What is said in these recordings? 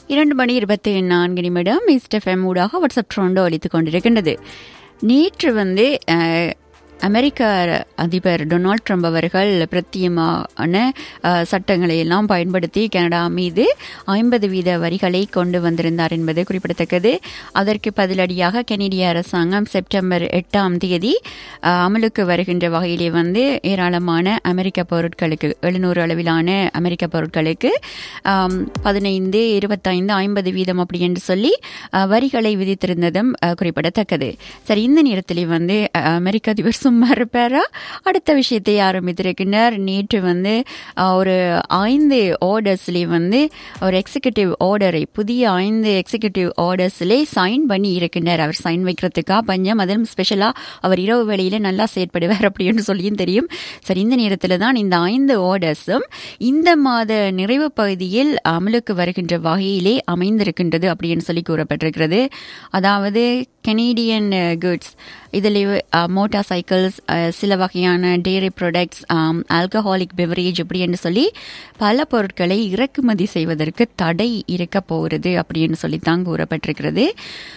இரண்டு மணி இருபத்தி நான்கு நிமிடம் இஸ்டெஃப்எம் ஊடாக வாட்ஸ்அப் ட்ரோண்டோ அளித்துக் கொண்டிருக்கின்றது நேற்று வந்து அஹ், அமெரிக்க அதிபர் டொனால்ட் ட்ரம்ப் அவர்கள் பிரத்தியமான அஹ், சட்டங்களை எல்லாம் பயன்படுத்தி கனடா மீது ஐம்பது வீத வரிகளை கொண்டு வந்திருந்தார் என்பது குறிப்பிடத்தக்கது அதற்கு பதிலடியாக கெனடிய அரசாங்கம் செப்டம்பர் எட்டாம் தேதி அஹ், அமலுக்கு வருகின்ற வகையிலே வந்து ஏராளமான அமெரிக்க பொருட்களுக்கு எழுநூறு அளவிலான அமெரிக்க பொருட்களுக்கு ஆம், பதினைந்து இருபத்தைந்து ஐம்பது வீதம் அப்படி என்று சொல்லி அஹ், வரிகளை விதித்திருந்ததும் அஹ், குறிப்பிடத்தக்கது சரி இந்த நேரத்தில் வந்து அஹ், அமெரிக்க அதிபர் சும்மா இருப்பாரா அடுத்த விஷயத்தை ஆரம்பித்திருக்கின்றார் நேற்று வந்து அஹ், ஒரு ஐந்து ஆர்டர்ஸ்லேயே வந்து ஒரு எக்ஸிகியூட்டிவ் ஆர்டரை புதிய ஐந்து எக்ஸிகியூட்டிவ் ஆர்டர்ஸ்லே சைன் பண்ணி இருக்கின்றார் அவர் சைன் வைக்கிறதுக்கா பஞ்சம் அதிலும் ஸ்பெஷலாக அவர் இரவு வேளையில நல்லா செயற்படுவார் அப்படின்னு சொல்லியும் தெரியும் சரி இந்த நேரத்தில் தான் இந்த ஐந்து ஆர்டர்ஸும் இந்த மாத நிறைவு பகுதியில் அமலுக்கு வருகின்ற வகையிலே அமைந்திருக்கின்றது அப்படின்னு சொல்லி கூறப்பட்டிருக்கிறது அதாவது கெனேடியன் குட்ஸ் இதில் மோட்டார் சைக்கிள்ஸ் சில வகையான டேரி ப்ராடக்ட்ஸ் ஆல்கஹாலிக் பெவரேஜ் அப்படின்னு சொல்லி பல பொருட்களை இறக்குமதி செய்வதற்கு தடை இருக்க போகிறது அப்படின்னு சொல்லி தான் கூறப்பட்டிருக்கிறது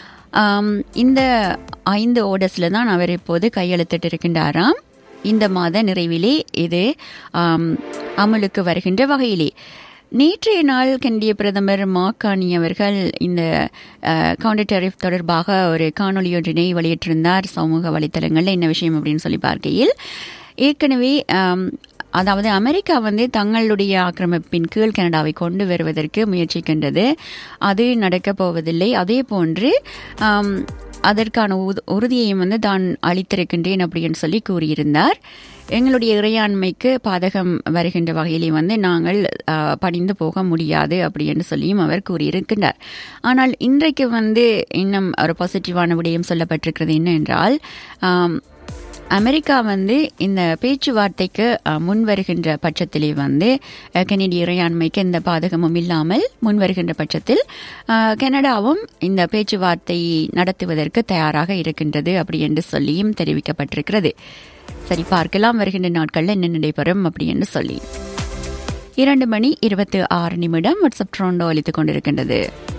ஆம், இந்த ஐந்து ஓர்டர்ஸில் தான் அவர் இப்போது கையெழுத்திட்டு இருக்கின்றாராம் இந்த மாத நிறைவிலே இது ஆம், அமலுக்கு வருகின்ற வகையிலே நேற்றைய நாள் கண்டிய பிரதமர் மாக்கானி அவர்கள் இந்த கவுண்டர் டெரிஃப் தொடர்பாக ஒரு காணொலி ஒன்றினை வெளியிட்டிருந்தார் சமூக வலைத்தளங்களில் என்ன விஷயம் அப்படின்னு சொல்லி பார்க்கையில் ஏற்கனவே ஆம், அதாவது அமெரிக்கா வந்து தங்களுடைய ஆக்கிரமிப்பின் கீழ் கனடாவை கொண்டு வருவதற்கு முயற்சிக்கின்றது அது நடக்கப் போவதில்லை அதே போன்று ஆம், அதற்கான உது- உறுதியையும் வந்து தான் அளித்திருக்கின்றேன் அப்படின்னு சொல்லி கூறியிருந்தார் எங்களுடைய இறையாண்மைக்கு பாதகம் வருகின்ற வகையிலே வந்து நாங்கள் ஆ, பணிந்து போக முடியாது அப்படின்னு சொல்லியும் அவர் கூறியிருக்கின்றார் ஆனால் இன்றைக்கு வந்து இன்னும் ஒரு பாசிட்டிவான விடயம் சொல்லப்பட்டிருக்கிறது என்ன என்றால் ஆம், அமெரிக்கா வந்து இந்த பேச்சுவார்த்தைக்கு அஹ், முன் வருகின்ற பட்சத்திலே வந்து அஹ், கனடிய இறையாண்மைக்கு எந்த பாதகமும் இல்லாமல் முன் வருகின்ற பட்சத்தில் அஹ், கனடாவும் இந்த பேச்சுவார்த்தை நடத்துவதற்கு தயாராக இருக்கின்றது அப்படி என்று சொல்லியும் தெரிவிக்கப்பட்டிருக்கிறது சரி பார்க்கலாம் வருகின்ற நாட்களில் என்ன நடைபெறும் அப்படி என்று சொல்லி இரண்டு மணி இருபத்தி ஆறு நிமிடம் வாட்ஸ்அப் ட்ரோண்டோ அளித்துக் கொண்டிருக்கின்றது